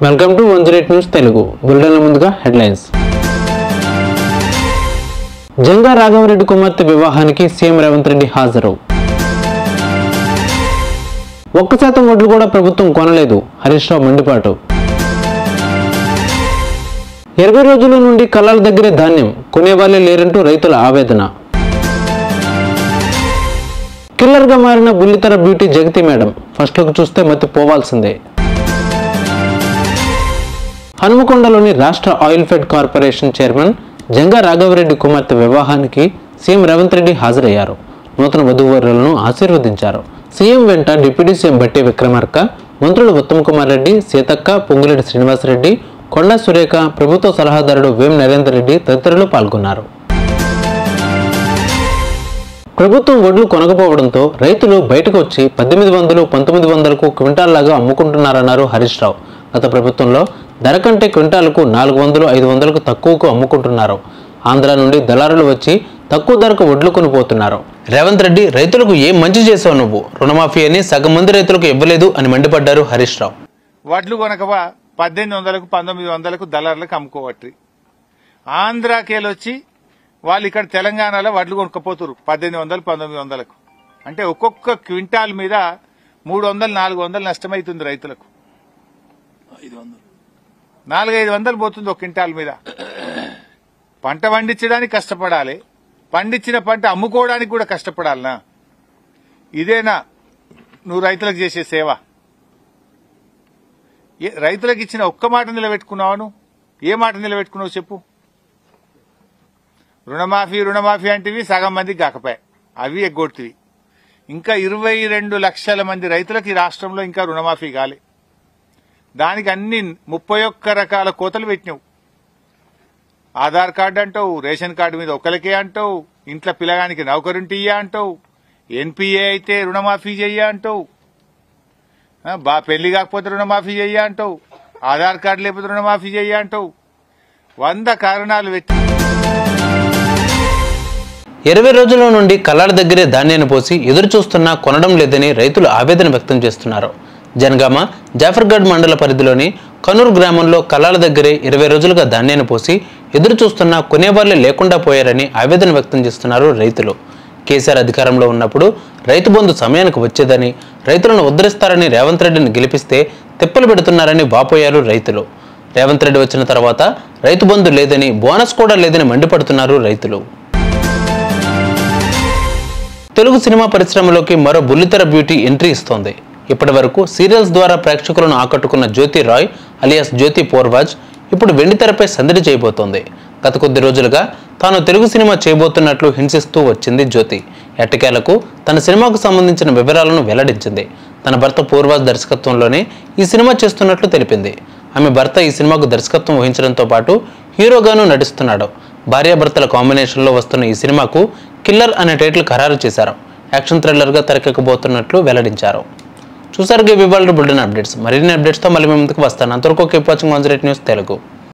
welcome to one zero eight news Telugu బులెటిన్ల ముందుగా headlines Janga Raghava Reddy కుమార్తె వివాహానికి సీఎం రేవంత్ రెడ్డి హాజరు ఒక్క శాతం ఓట్లు కూడా ప్రభుత్వం కొనలేదు హరీష్ రావు మండిపాటు ఇరవై రోజుల నుండి కళ్ళల దగ్గరే ధాన్యం కొనేవాళ్ళే లేరంటూ రైతుల ఆవేదన కిల్లర్గా మారిన బుల్లితెర beauty Jagathi madam first look చూస్తే మతి పోవాల్సిందే హనుమకొండలోని రాష్ట్ర oil fed corporation chairman Janga Raghava Reddy కుమార్తె వివాహానికి సీఎం రేవంత్ రెడ్డి హాజరయ్యారు నూతన వధూవరులను ఆశీర్వదించారు సీఎం వెంట డిప్యూటీ సీఎం బట్టి విక్రమార్క మంత్రులు ఉత్తమ్ కుమార్ రెడ్డి సీతక్క పొంగులేటి శ్రీనివాసరెడ్డి కొండా సురేఖ ప్రభుత్వ సలహాదారుడు వేం నరేందర్ రెడ్డి తదితరులు పాల్గొన్నారు ప్రభుత్వం వడ్లు కొనకపోవడంతో రైతులు బయటకు వచ్చి పద్దెనిమిది వందలు పంతొమ్మిది వందలకు క్వింటాల్లాగా అమ్ముకుంటున్నారన్నారు హరీష్ రావు గత ప్రభుత్వంలో ధర కంటే క్వింటాలకు నాలుగు వందలు ఐదు వందలకు తక్కువకు అమ్ముకుంటున్నారు ఆంధ్ర నుండి దళారులు వచ్చి తక్కువ ధరకు వడ్లు కొనిపోతున్నారు రేవంత్ రెడ్డి రైతులకు ఏం మంచి చేసావు నువ్వు రుణమాఫీ అని సగం మంది రైతులకు ఇవ్వలేదు అని మండిపడ్డారు హరీష్ రావు వడ్లు కొనకవా పద్దెనిమిది వందలకు పంతొమ్మిది వందలకు దళారులకు అమ్ముకోవట్రి ఆంధ్రాకేలొచ్చి వాళ్ళు ఇక్కడ తెలంగాణలో వడ్లు కొనుక్కపోతురు పద్దెనిమిది వందలు పంతొమ్మిది వందలకు అంటే ఒక్కొక్క క్వింటాల్ మీద మూడు వందలు నాలుగు వందలు నష్టమైతుంది రైతులకు నాలుగైదు వందలు పోతుంది ఒక క్వింటాల్ మీద పంట పండించడానికి కష్టపడాలి పండించిన పంట అమ్ముకోవడానికి కూడా కష్టపడాలనా ఇదేనా నువ్వు రైతులకు చేసే సేవ ఏ- రైతులకు ఇచ్చిన ఒక్క మాట నిలబెట్టుకున్నావు నువ్వు ఏ మాట నిలబెట్టుకున్నావు చెప్పు రుణమాఫీ రుణమాఫీ అంటివి సగం మందికి కాకపోయా అవి ఎగ్గొట్టివి ఇంకా ఇరవై రెండు లక్షల మంది రైతులకు ఈ రాష్ట్రంలో ఇంకా రుణమాఫీ కాలే దానికి అన్ని ముప్పై ఒక్క రకాల కోతలు పెట్టినావు ఆధార్ కార్డు అంటావు రేషన్ కార్డు మీద ఒకరికే అంటావు ఇంట్లో పిల్లగానికి నౌకరుంటి ఇయ్య అంటావు ఎన్పిఏ అయితే రుణమాఫీ చెయ్య అంటావు ఆ, బా పెళ్లి కాకపోతే రుణమాఫీ చెయ్య అంటావు ఆధార్ కార్డు లేకపోతే రుణమాఫీ చెయ్య అంటావు వంద కారణాలు పెట్టి ఇరవై రోజుల నుండి కళ్ళాల దగ్గరే ధాన్యాన్ని పోసి ఎదురు చూస్తున్నా కొనడం లేదని రైతులు ఆవేదన వ్యక్తం చేస్తున్నారు జనగామ జాఫర్గఢ్ మండల పరిధిలోని కనూరు గ్రామంలో కళ్ళాల దగ్గరే ఇరవై రోజులుగా ధాన్యాన్ని పోసి ఎదురు చూస్తున్నా కొనేవాళ్లే లేకుండా పోయారని ఆవేదన వ్యక్తం చేస్తున్నారు రైతులు కేసీఆర్ అధికారంలో ఉన్నప్పుడు రైతు బంధు సమయానికి వచ్చేదని రైతులను ఉద్ధరిస్తారని రేవంత్ రెడ్డిని గెలిపిస్తే తిప్పలు పెడుతున్నారని వాపోయారు రైతులు రేవంత్ రెడ్డి వచ్చిన తర్వాత రైతు బంధు లేదని బోనస్ కూడా లేదని మండిపడుతున్నారు రైతులు తెలుగు సినిమా పరిశ్రమలోకి మరో బుల్లితెర బ్యూటీ ఎంట్రీ ఇస్తోంది ఇప్పటి వరకు సీరియల్స్ ద్వారా ప్రేక్షకులను ఆకట్టుకున్న జ్యోతి రాయ్ అలియాస్ జ్యోతి పోర్వాజ్ ఇప్పుడు వెండితెరపై సందడి చేయబోతోంది గత కొద్ది రోజులుగా తాను తెలుగు సినిమా చేయబోతున్నట్లు హింసిస్తూ వచ్చింది జ్యోతి ఎట్టకేలకు తన సినిమాకు సంబంధించిన వివరాలను వెల్లడించింది తన భర్త పూర్వాజ్ దర్శకత్వంలోనే ఈ సినిమా చేస్తున్నట్లు తెలిపింది ఆమె భర్త ఈ సినిమాకు దర్శకత్వం వహించడంతో పాటు హీరోగాను నటిస్తున్నాడు భార్యాభర్తల కాంబినేషన్లో వస్తున్న ఈ సినిమాకు కిల్లర్ అనే టైటిల్ ఖరారు చేశారు యాక్షన్ థ్రిల్లర్గా తెరకెక్కబోతున్నట్లు వెల్లడించారు చూసారుగా ఇవాళ బుల్టన్ అప్డేట్స్ మరిన్ని అప్డేట్స్తో మళ్ళీ మీ ముందుకు వస్తాను అంతవరకు keep watching one news Telugu